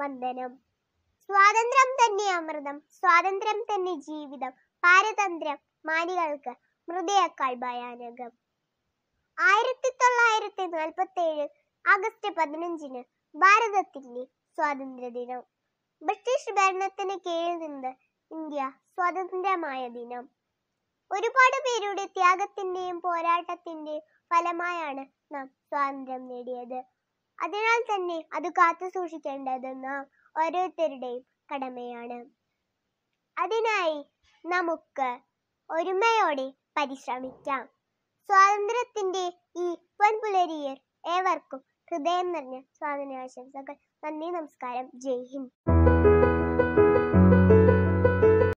വന്ദനം സ്വാതന്ത്ര്യം തന്നെ അമൃതം സ്വാതന്ത്ര്യം തന്നെ ജീവിതം പാരതന്ത്ര്യം മാനികൾക്ക് മൃതയേക്കാൾ ഭയാനകം ആയിരത്തി തൊള്ളായിരത്തി നാൽപ്പത്തി ഏഴ് ആഗസ്റ്റ് പതിനഞ്ചിന് ഭാരതത്തിന്റെ സ്വാതന്ത്ര്യ ദിനം ബ്രിട്ടീഷ് ഭരണത്തിന് കീഴിൽ നിന്ന് ഇന്ത്യ സ്വതന്ത്രമായ ദിനം ഒരുപാട് പേരുടെ ത്യാഗത്തിന്റെയും പോരാട്ടത്തിന്റെയും ഫലമായാണ് നാം സ്വാതന്ത്ര്യം നേടിയത് അതിനാൽ തന്നെ അത് കാത്തു സൂക്ഷിക്കേണ്ടത് നാം ഓരോരുത്തരുടെയും കടമയാണ് അതിനായി നമുക്ക് ഒരുമയോടെ പരിശ്രമിക്കാം സ്വാതന്ത്ര്യത്തിന്റെ ഈ പൊൻപുലരിയിൽ ഏവർക്കും ഹൃദയം നിറഞ്ഞ സ്വാതന്ത്ര്യാശംസകൾ നന്ദി നമസ്കാരം ജയ് ഹിന്ദ്